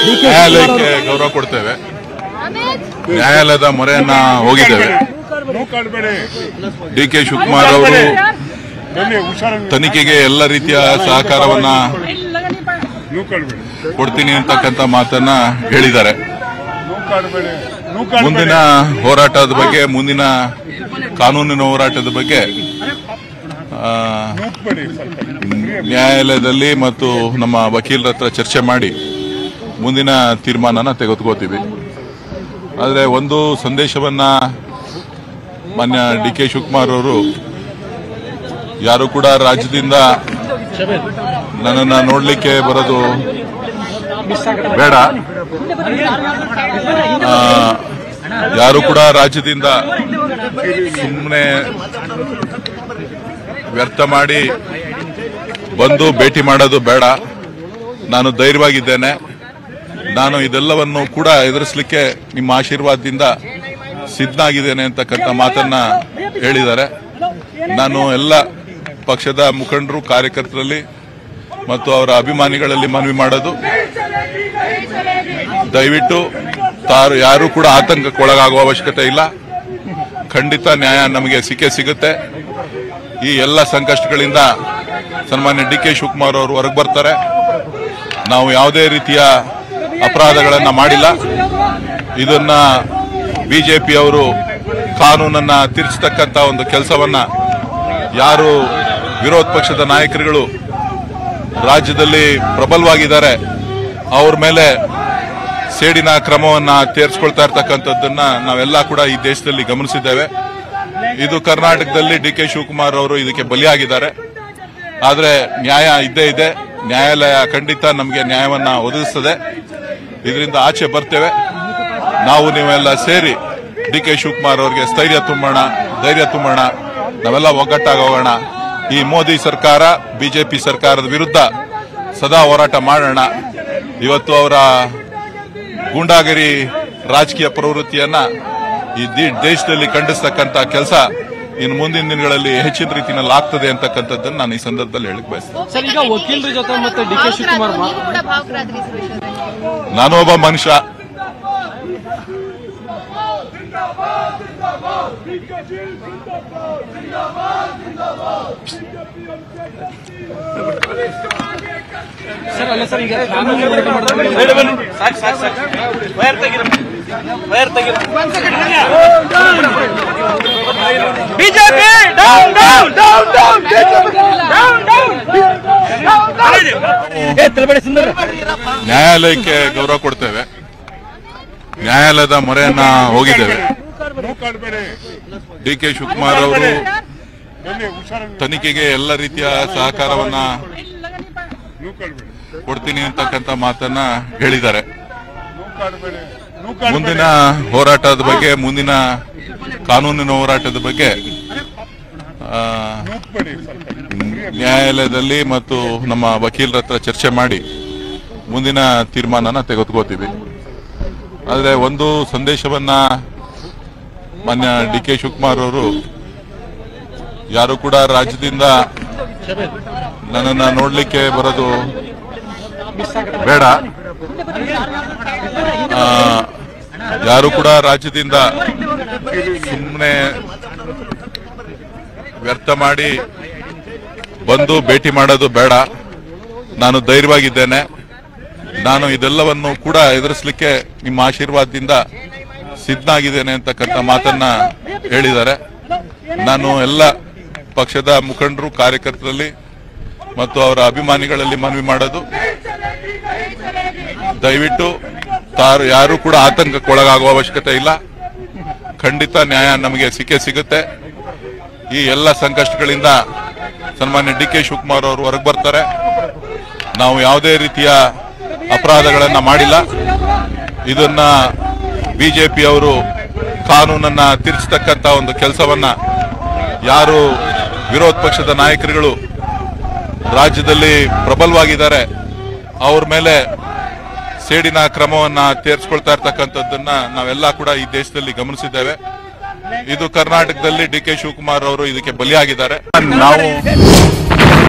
ನ್ಯಾಯಾಲಯಕ್ಕೆ ಗೌರವ ಕೊಡ್ತೇವೆ ನ್ಯಾಯಾಲಯದ ಮೊರೆಯನ್ನ ಹೋಗಿದ್ದೇವೆ ಡಿ ಕೆ ಶಿವಕುಮಾರ್ ಅವರು ತನಿಖೆಗೆ ಎಲ್ಲ ರೀತಿಯ ಸಹಕಾರವನ್ನ ಕೊಡ್ತೀನಿ ಅಂತಕ್ಕಂಥ ಮಾತನ್ನ ಹೇಳಿದ್ದಾರೆ ಮುಂದಿನ ಹೋರಾಟದ ಬಗ್ಗೆ ಮುಂದಿನ ಕಾನೂನಿನ ಹೋರಾಟದ ಬಗ್ಗೆ ಆ, ನ್ಯಾಯಾಲಯದಲ್ಲಿ ಮತ್ತು ನಮ್ಮ ವಕೀಲರ ಹತ್ರ ಚರ್ಚೆ ಮಾಡಿ ಮುಂದಿನ ತೀರ್ಮಾನನ ತೆಗೆದುಕೋತೀವಿ ಆದರೆ ಒಂದು ಸಂದೇಶವನ್ನ ಮಾನ್ಯ ಡಿ ಕೆ ಶಿವಕುಮಾರ್ ಅವರು ಯಾರು ಕೂಡ ರಾಜ್ಯದಿಂದ ನನ್ನನ್ನು ನೋಡಲಿಕ್ಕೆ ಬರೋದು ಬೇಡ ಆ, ಯಾರು ಕೂಡ ರಾಜ್ಯದಿಂದ ಸುಮ್ಮನೆ ವ್ಯರ್ಥ ಮಾಡಿ ಬಂದು ಭೇಟಿ ಮಾಡೋದು ಬೇಡ ನಾನು ಧೈರ್ಯವಾಗಿದ್ದೇನೆ ನಾನು ಇದೆಲ್ಲವನ್ನು ಕೂಡ ಎದುರಿಸಲಿಕ್ಕೆ ನಿಮ್ಮ ಆಶೀರ್ವಾದದಿಂದ ಸಿದ್ಧನಾಗಿದ್ದೇನೆ ಅಂತಕ್ಕಂಥ ಮಾತನ್ನ ಹೇಳಿದ್ದಾರೆ ನಾನು ಎಲ್ಲ ಪಕ್ಷದ ಮುಖಂಡರು ಕಾರ್ಯಕರ್ತರಲ್ಲಿ ಮತ್ತು ಅವರ ಅಭಿಮಾನಿಗಳಲ್ಲಿ ಮನವಿ ಮಾಡೋದು ದಯವಿಟ್ಟು ತಾರು ಯಾರು ಕೂಡ ಆತಂಕಕ್ಕೆ ಒಳಗಾಗುವ ಅವಶ್ಯಕತೆ ಇಲ್ಲ ಖಂಡಿತ ನ್ಯಾಯ ನಮಗೆ ಸಿಕ್ಕೇ ಸಿಗುತ್ತೆ ಈ ಎಲ್ಲ ಸಂಕಷ್ಟಗಳಿಂದ ಸನ್ಮಾನ್ಯ ಡಿ ಕೆ ಶಿವಕುಮಾರ್ ಅವರು ಹೊರಗೆ ಬರ್ತಾರೆ ನಾವು ಯಾವುದೇ ರೀತಿಯ ಅಪರಾಧಗಳನ್ನ ಮಾಡಿಲ್ಲ ಇದನ್ನ ಬಿಜೆಪಿ ಅವರು ಕಾನೂನನ್ನ ತಿರ್ಚತಕ್ಕಂತ ಒಂದು ಕೆಲಸವನ್ನ ಯಾರು ವಿರೋಧ ಪಕ್ಷದ ನಾಯಕರುಗಳು ರಾಜ್ಯದಲ್ಲಿ ಪ್ರಬಲವಾಗಿದ್ದಾರೆ ಅವ್ರ ಮೇಲೆ ಸೇಡಿನ ಕ್ರಮವನ್ನ ತೀರಿಸ್ಕೊಳ್ತಾ ಇರ್ತಕ್ಕಂಥದ್ದನ್ನ ನಾವೆಲ್ಲ ಕೂಡ ಈ ದೇಶದಲ್ಲಿ ಗಮನಿಸಿದ್ದೇವೆ ಇದು ಕರ್ನಾಟಕದಲ್ಲಿ ಡಿ ಕೆ ಶಿವಕುಮಾರ್ ಅವರು ಇದಕ್ಕೆ ಬಲಿಯಾಗಿದ್ದಾರೆ ಆದ್ರೆ ನ್ಯಾಯ ಇದ್ದೇ ಇದೆ ನ್ಯಾಯಾಲಯ ಖಂಡಿತ ನಮಗೆ ನ್ಯಾಯವನ್ನ ಒದಗಿಸ್ತದೆ ಇದರಿಂದ ಆಚೆ ಬರ್ತೇವೆ ನಾವು ನೀವೆಲ್ಲ ಸೇರಿ ಡಿ ಕೆ ಶಿವಕುಮಾರ್ ಅವರಿಗೆ ಸ್ಥೈರ್ಯ ತುಂಬೋಣ ಧೈರ್ಯ ತುಂಬೋಣ ನಾವೆಲ್ಲ ಒಗ್ಗಟ್ಟಾಗಿ ಹೋಗೋಣ ಈ ಮೋದಿ ಸರ್ಕಾರ ಬಿಜೆಪಿ ಸರ್ಕಾರದ ವಿರುದ್ಧ ಸದಾ ಹೋರಾಟ ಮಾಡೋಣ ಇವತ್ತು ಅವರ ಗೂಂಡಾಗಿರಿ ರಾಜಕೀಯ ಪ್ರವೃತ್ತಿಯನ್ನ ಈ ದಿ- ದೇಶದಲ್ಲಿ ಖಂಡಿಸ್ತಕ್ಕಂತ ಕೆಲಸ ಇನ್ನು ಮುಂದಿನ ದಿನಗಳಲ್ಲಿ ಹೆಚ್ಚಿನ ರೀತಿಯಲ್ಲಿ ಆಗ್ತದೆ ಅಂತಕ್ಕಂಥದ್ದನ್ನು ನಾನು ಈ ಸಂದರ್ಭದಲ್ಲಿ ಹೇಳಕ್ ಬಯಸ್ತೇನೆ ಸರ್ ಈಗ ವಕೀಲರ ಜೊತೆ ಮತ್ತೆ ಡಿ ಕೆ ಶಿವಕುಮಾರ್ ಮಾ- ನೀವು ಕೂಡ ಭಾವುಕರಾದ್ರಿ ಈ ವಿಷಯದಲ್ಲಿ ನಾನು ಒಬ್ಬ ಮನುಷ್ಯ ಸರ್ ಅಲ್ಲ ಸರ್ ಈಗ ಕಾನೂನು ಹೋರಾಟ ಮಾಡಿದ್ರೆ ಸಾಕು ಸಾಕು ಸಾಕು ವೈರ್ ತೆಗಿರ ವೈರ್ ತೆಗಿರ BJP down down down down ನ್ಯಾಯಾಲಯಕ್ಕೆ ಗೌರವ ಕೊಡ್ತೇವೆ ನ್ಯಾಯಾಲಯದ ಮೊರೆಯನ್ನ ಹೋಗಿದ್ದೇವೆ ಡಿ ಕೆ ಶಿವಕುಮಾರ್ ಅವರು ತನಿಖೆಗೆ ಎಲ್ಲ ರೀತಿಯ ಸಹಕಾರವನ್ನ ಕೊಡ್ತೀನಿ ಅಂತಕ್ಕಂಥ ಮಾತನ್ನ ಹೇಳಿದ್ದಾರೆ ಮುಂದಿನ ಹೋರಾಟದ ಬಗ್ಗೆ ಮುಂದಿನ ಕಾನೂನಿನ ಹೋರಾಟದ ಬಗ್ಗೆ ಆ, ನ್ಯಾಯಾಲಯದಲ್ಲಿ ಮತ್ತು ನಮ್ಮ ವಕೀಲರ ಹತ್ರ ಚರ್ಚೆ ಮಾಡಿ ಮುಂದಿನ ತೀರ್ಮಾನನ ತೆಗೆದುಕೋತೀವಿ ಆದರೆ ಒಂದು ಸಂದೇಶವನ್ನ ಮಾನ್ಯ ಡಿ ಕೆ ಶಿವಕುಮಾರ್ ಅವರು ಯಾರು ಕೂಡ ರಾಜ್ಯದಿಂದ ನನ್ನನ್ನು ನೋಡಲಿಕ್ಕೆ ಬರೋದು ಬೇಡ ಆ, ಯಾರು ಕೂಡ ರಾಜ್ಯದಿಂದ ಸುಮ್ಮನೆ ವ್ಯರ್ಥ ಮಾಡಿ ಬಂದು ಭೇಟಿ ಮಾಡೋದು ಬೇಡ ನಾನು ಧೈರ್ಯವಾಗಿದ್ದೇನೆ ನಾನು ಇದೆಲ್ಲವನ್ನು ಕೂಡ ಎದುರಿಸಲಿಕ್ಕೆ ನಿಮ್ಮ ಆಶೀರ್ವಾದದಿಂದ ಸಿದ್ಧನಾಗಿದ್ದೇನೆ ಅಂತಕ್ಕಂಥ ಮಾತನ್ನ ಹೇಳಿದ್ದಾರೆ ನಾನು ಎಲ್ಲ ಪಕ್ಷದ ಮುಖಂಡರು ಕಾರ್ಯಕರ್ತರಲ್ಲಿ ಮತ್ತು ಅವರ ಅಭಿಮಾನಿಗಳಲ್ಲಿ ಮನವಿ ಮಾಡೋದು ದಯವಿಟ್ಟು ತಾರು ಯಾರು ಕೂಡ ಆತಂಕಕ್ಕೆ ಒಳಗಾಗುವ ಅವಶ್ಯಕತೆ ಇಲ್ಲ ಖಂಡಿತ ನ್ಯಾಯ ನಮಗೆ ಸಿಕ್ಕೇ ಸಿಗುತ್ತೆ ಈ ಎಲ್ಲ ಸಂಕಷ್ಟಗಳಿಂದ ಸನ್ಮಾನ್ಯ ಡಿ ಕೆ ಶಿವಕುಮಾರ್ ಅವರು ಹೊರಗೆ ಬರ್ತಾರೆ ನಾವು ಯಾವುದೇ ರೀತಿಯ ಅಪರಾಧಗಳನ್ನ ಮಾಡಿಲ್ಲ ಇದನ್ನ ಬಿಜೆಪಿ ಅವರು ಕಾನೂನನ್ನ ತಿರ್ಚತಕ್ಕಂತ ಒಂದು ಕೆಲಸವನ್ನ ಯಾರು ವಿರೋಧ ಪಕ್ಷದ ನಾಯಕರುಗಳು ರಾಜ್ಯದಲ್ಲಿ ಪ್ರಬಲವಾಗಿದ್ದಾರೆ ಅವ್ರ ಮೇಲೆ ಸೇಡಿನ ಕ್ರಮವನ್ನ ತೀರಿಸ್ಕೊಳ್ತಾ ಇರ್ತಕ್ಕಂಥದ್ದನ್ನ ನಾವೆಲ್ಲ ಕೂಡ ಈ ದೇಶದಲ್ಲಿ ಗಮನಿಸಿದ್ದೇವೆ ಇದು ಕರ್ನಾಟಕದಲ್ಲಿ ಡಿ ಕೆ ಶಿವಕುಮಾರ್ ಅವರು ಇದಕ್ಕೆ ಬಲಿಯಾಗಿದ್ದಾರೆ ನಾವು